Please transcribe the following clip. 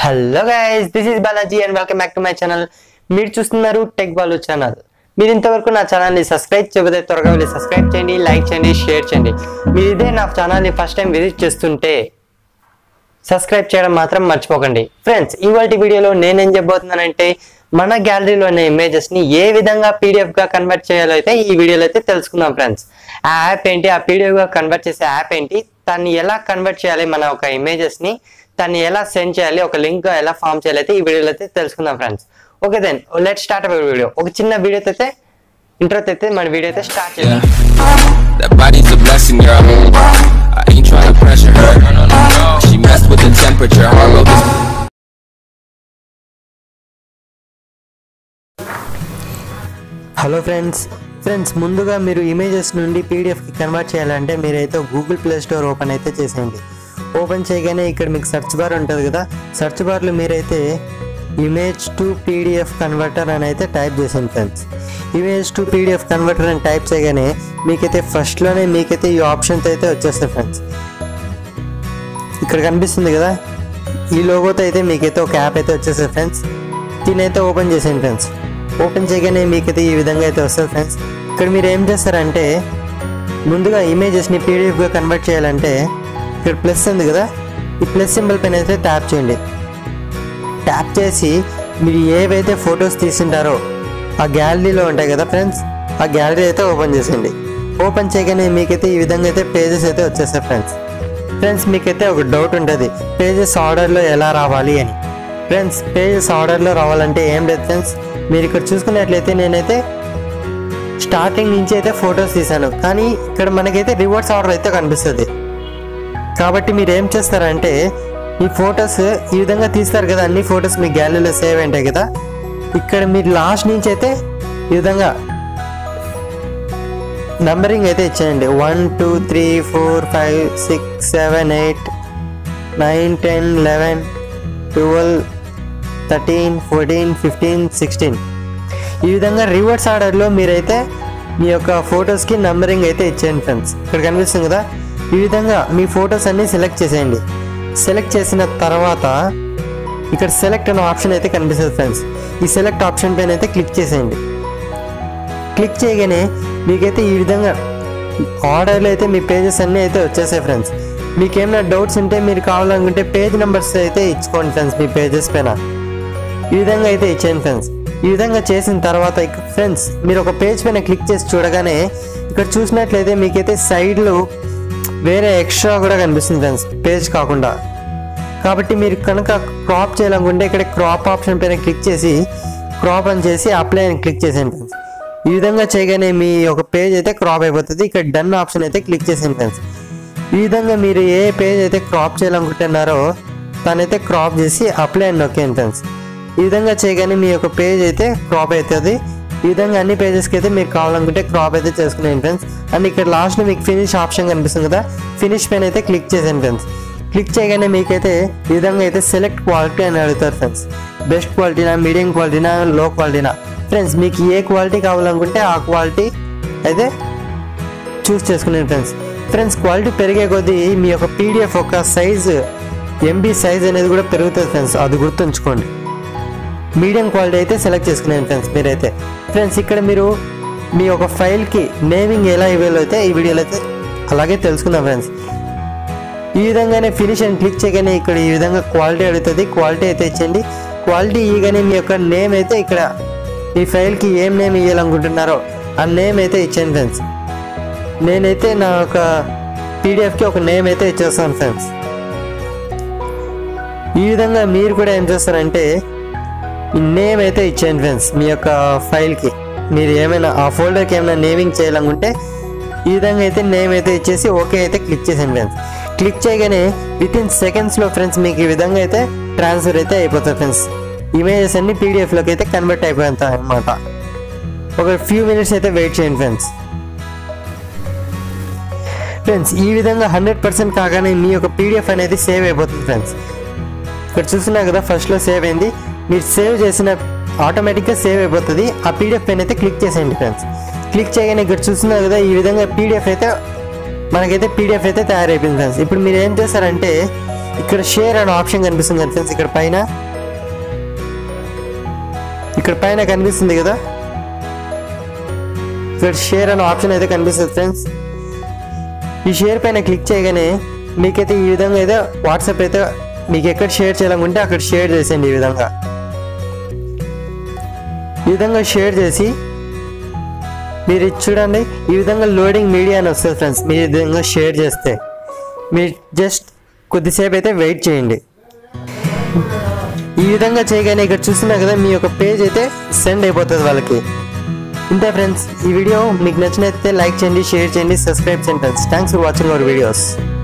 Hello guys this is Balaji and welcome back to my channel మీరు చూస్తున్నారు tech Balu channel మీరు ఇంతవరకు నా ఛానల్ని సబ్స్క్రైబ్ చేయకపోతే త్వరగా వెళ్ళి సబ్స్క్రైబ్ చేయండి లైక్ చేయండి షేర్ చేయండి మీరు ఇదే నా ఛానల్ని ఫస్ట్ టైం విజిట్ చేస్తుంటే సబ్స్క్రైబ్ చేయడం మాత్రం మర్చిపోకండి ఫ్రెండ్స్ ఇవాళ వీడియోలో నేనేం చెప్పబోతున్నానంటే మన గ్యాలరీలో ఉన్న ఇమేజెస్ని ఏ విధంగా పీడిఎఫ్గా కన్వర్ట్ చేయాలో అయితే ఈ వీడియోలో అయితే తెలుసుకుందాం ఫ్రెండ్స్ ఆ యాప్ ఏంటి ఆ పీడిఎఫ్గా కన్వర్ట్ చేసే యాప్ ఏంటి దాన్ని ఎలా కన్వర్ట్ చేయాలి మన ఒక ఇమేజెస్ని దాన్ని ఎలా సెండ్ చేయాలి ఒక లింక్ ఎలా ఫామ్ చేయాలి అయితే ఈ వీడియోలో అయితే తెలుసుకుందాం friends okay then let start our video ఒక చిన్న వీడియో అయితే ఇంట్రో అయితే మన వీడియో అయితే స్టార్ట్ చేద్దాం That body's a blessing, girl. I ain't tryna pressure her. She messed with the temperature. Harlow this. Hello friends friends ముందుగా మీరు images నుండి పీడిఎఫ్కి కన్వర్ట్ చేయాలంటే మీరైతే గూగుల్ ప్లే స్టోర్ ఓపెన్ అయితే చేసేయండి ఓపెన్ చేయగానే ఇక్కడ మీకు సెర్చ్ బార్ ఉంటుంది కదా సెర్చ్ బార్లో మీరైతే ఇమేజ్ టు పీడిఎఫ్ కన్వర్టర్ అని అయితే టైప్ చేసాను friends image to PDF converter అని టైప్ చేయగానే మీకైతే ఫస్ట్లోనే మీకైతే ఈ ఆప్షన్స్ అయితే వచ్చేస్తాయి ఫ్రెండ్స్ ఇక్కడ కనిపిస్తుంది కదా ఈ లోగోతో అయితే మీకైతే ఒక యాప్ అయితే వచ్చేస్తుంది ఫ్రెండ్స్ దీని అయితే ఓపెన్ చేసేయండి ఫ్రెండ్స్ ఓపెన్ చేయగానే మీకైతే ఈ విధంగా అయితే వస్తుంది ఫ్రెండ్స్ ఇక్కడ మీరు ఏం చేస్తారంటే ముందుగా ఇమేజెస్ని పీడిఎఫ్గా కన్వర్ట్ చేయాలంటే ఇక్కడ ప్లస్ ఉంది కదా ఈ ప్లస్ సింబల్ పైన అయితే ట్యాప్ చేయండి ట్యాప్ చేసి మీరు ఏవైతే ఫొటోస్ తీసింటారో ఆ గ్యాలరీలో ఉంటాయి కదా ఫ్రెండ్స్ ఆ గ్యాలరీ అయితే ఓపెన్ చేసేయండి ఓపెన్ చేయగానే మీకైతే ఈ విధంగా అయితే పేజెస్ అయితే వచ్చేస్తాయి ఫ్రెండ్స్ ఫ్రెండ్స్ మీకైతే ఒక డౌట్ ఉంటుంది పేజెస్ ఆర్డర్లో ఎలా రావాలి అని ఫ్రెండ్స్ పేజెస్ ఆర్డర్లో రావాలంటే ఏం లేదు ఫ్రెండ్స్ మీరు ఇక్కడ చూసుకున్నట్లయితే నేనైతే స్టార్టింగ్ నుంచి అయితే ఫొటోస్ తీశాను కానీ ఇక్కడ మనకైతే రివర్స్ ఆర్డర్ అయితే కనిపిస్తుంది కాబట్టి మీరు ఏం చేస్తారంటే ఈ ఫొటోస్ ఈ విధంగా తీస్తారు కదా అన్ని ఫొటోస్ మీ గ్యాలరీలో సేవ్ ఉంటాయి కదా ఇక్కడ మీరు లాస్ట్ నుంచి అయితే ఈ విధంగా నంబరింగ్ అయితే ఇచ్చేయండి one two three four five six seven eight nine ten eleven twelve thirteen fourteen fifteen sixteen ఈ విధంగా రివర్స్ ఆర్డర్లో మీరైతే మీ యొక్క ఫొటోస్కి నంబరింగ్ అయితే ఇచ్చేయండి ఫ్రెండ్స్ ఇక్కడ కనిపిస్తుంది కదా ఈ విధంగా మీ ఫొటోస్ అన్నీ సెలెక్ట్ చేసేయండి సెలెక్ట్ చేసిన తర్వాత ఇక్కడ సెలెక్ట్ అనే ఆప్షన్ అయితే కనిపిస్తుంది ఫ్రెండ్స్ ఈ సెలెక్ట్ ఆప్షన్ పైన అయితే క్లిక్ చేసేయండి క్లిక్ చేయగానే మీకైతే ఈ విధంగా ఆర్డర్లో అయితే మీ పేజెస్ అన్నీ అయితే వచ్చేసాయి ఫ్రెండ్స్ మీకు ఏమైనా డౌట్స్ ఉంటే మీరు కావాలనుకుంటే పేజ్ నెంబర్స్ అయితే ఇచ్చుకోండి ఫ్రెండ్స్ మీ పేజెస్ పైన ఈ విధంగా అయితే ఇచ్చేయండి ఫ్రెండ్స్ ఈ విధంగా చేసిన తర్వాత ఇక ఫ్రెండ్స్ మీరు ఒక పేజ్ పైన క్లిక్ చేసి చూడగానే ఇక్కడ చూసినట్లయితే మీకైతే సైడ్లో వేరే ఎక్స్ట్రా కూడా కనిపిస్తుంది ఫ్రెండ్స్ పేజ్ కాకుండా కాబట్టి మీరు కనుక క్రాప్ చేయాలనుకుంటే ఇక్కడ క్రాప్ ఆప్షన్ పైన క్లిక్ చేసి క్రాప్ అని చేసి అప్లై అని క్లిక్ చేసేయండి ఫ్రెండ్స్ ఈ విధంగా చేయగానే మీ ఒక పేజ్ అయితే క్రాప్ అయిపోతుంది ఇక్కడ డన్ ఆప్షన్ అయితే క్లిక్ చేసేయండి ఫ్రెండ్స్ ఈ విధంగా మీరు ఏ పేజ్ అయితే క్రాప్ చేయాలనుకుంటున్నారో దానైతే క్రాప్ చేసి అప్లై అని నొక్కేయండి ఫ్రెండ్స్ ఈ విధంగా చేయగానే మీ యొక్క పేజ్ అయితే క్రాప్ అవుతుంది ఈ విధంగా అన్ని పేజెస్కి అయితే మీరు కావాలనుకుంటే క్రాప్ అయితే చేసుకునేయండి ఫ్రెండ్స్ అండ్ ఇక్కడ లాస్ట్లో మీకు ఫినిష్ ఆప్షన్ కనిపిస్తుంది కదా ఫినిష్ పైన అయితే క్లిక్ చేసేయండి ఫ్రెండ్స్ క్లిక్ చేయగానే మీకైతే ఈ విధంగా అయితే సెలెక్ట్ క్వాలిటీ అని అడుగుతారు ఫ్రెండ్స్ బెస్ట్ క్వాలిటీనా మీడియం క్వాలిటీనా లో క్వాలిటీనా ఫ్రెండ్స్ మీకు ఏ క్వాలిటీ కావాలనుకుంటే ఆ క్వాలిటీ అయితే చూస్ చేసుకునేది ఫ్రెండ్స్ ఫ్రెండ్స్ క్వాలిటీ పెరిగే కొద్దీ మీ యొక్క పీడిఎఫ్ యొక్క సైజ్ ఎంబీ సైజ్ అనేది కూడా పెరుగుతుంది ఫ్రెండ్స్ అది గుర్తుంచుకోండి మీడియం క్వాలిటీ అయితే సెలెక్ట్ చేసుకునేది ఫ్రెండ్స్ మీరైతే ఫ్రెండ్స్ ఇక్కడ మీరు మీ యొక్క ఫైల్కి నేమింగ్ ఎలా ఇవ్వాలో అయితే ఈ వీడియోలో అయితే అలాగే తెలుసుకుందాం ఫ్రెండ్స్ ఈ విధంగానే ఫినిష్ అని క్లిక్ చేయగానే ఇక్కడ ఈ విధంగా క్వాలిటీ అడుగుతుంది క్వాలిటీ అయితే ఇచ్చండి క్వాలిటీ ఇవ్వగానే మీ యొక్క నేమ్ అయితే ఇక్కడ ఈ ఫైల్కి ఏం నేమ్ ఇవ్వాలనుకుంటున్నారో ఆ నేమ్ అయితే ఇచ్చాను ఫ్రెండ్స్ నేనైతే నా ఒక పీడిఎఫ్కి ఒక నేమ్ అయితే ఇచ్చేస్తాను ఫ్రెండ్స్ ఈ విధంగా మీరు కూడా ఏం చేస్తారంటే ఈ నేమ్ అయితే ఇచ్చేయండి ఫ్రెండ్స్ మీ యొక్క ఫైల్కి మీరు ఏమైనా ఆ ఫోల్డర్కి ఏమైనా నేమింగ్ చేయాలనుకుంటే ఈ విధంగా అయితే నేమ్ అయితే ఇచ్చేసి ఓకే అయితే క్లిక్ చేసేయండి ఫ్రెండ్స్ క్లిక్ చేయగానే విత్ ఇన్ సెకండ్స్లో ఫ్రెండ్స్ మీకు ఈ విధంగా అయితే ట్రాన్స్ఫర్ అయితే అయిపోతుంది ఫ్రెండ్స్ ఇమేజెస్ అన్ని పీడిఎఫ్లోకి అయితే కన్వర్ట్ అయిపోతాయి అన్నమాట ఒక ఫ్యూ మినిట్స్ అయితే వెయిట్ చేయండి ఫ్రెండ్స్ ఫ్రెండ్స్ ఈ విధంగా హండ్రెడ్ పర్సెంట్ కాగానే మీ యొక్క పీడిఎఫ్ అనేది సేవ్ అయిపోతుంది ఫ్రెండ్స్ ఇక్కడ చూస్తున్నా కదా ఫస్ట్లో సేవ్ అయింది మీరు సేవ్ చేసిన ఆటోమేటిక్గా సేవ్ అయిపోతుంది ఆ పీడిఎఫ్ పైన అయితే క్లిక్ చేసేయండి ఫ్రెండ్స్ క్లిక్ చేయగానే ఇక్కడ చూస్తున్నారు కదా ఈ విధంగా పీడిఎఫ్ అయితే మనకైతే పీడిఎఫ్ అయితే తయారైపోయింది ఫ్రెండ్స్ ఇప్పుడు మీరు ఏం చేస్తారంటే ఇక్కడ షేర్ అనే ఆప్షన్ కనిపిస్తుంది కదా ఫ్రెండ్స్ ఇక్కడ పైన ఇక్కడ పైన కనిపిస్తుంది కదా ఇక్కడ షేర్ అనే ఆప్షన్ అయితే కనిపిస్తుంది ఫ్రెండ్స్ ఈ షేర్ పైన క్లిక్ చేయగానే మీకైతే ఈ విధంగా అయితే వాట్సాప్ అయితే మీకు ఎక్కడ షేర్ చేయాలనుకుంటే అక్కడ షేర్ చేసేయండి ఈ విధంగా ఈ విధంగా షేర్ చేసి మీరు ఇది చూడండి ఈ విధంగా లోడింగ్ మీడియా అని వస్తుంది ఫ్రెండ్స్ మీరు ఈ విధంగా షేర్ చేస్తే మీరు జస్ట్ కొద్దిసేపు అయితే వెయిట్ చేయండి ఈ విధంగా చేయగానే ఇక్కడ చూస్తున్నా కదా మీ యొక్క పేజ్ అయితే సెండ్ అయిపోతుంది వాళ్ళకి ఇంతే ఫ్రెండ్స్ ఈ వీడియో మీకు నచ్చినట్లయితే లైక్ చేయండి షేర్ చేయండి సబ్స్క్రైబ్ చేయండి friends thanks for watching our videos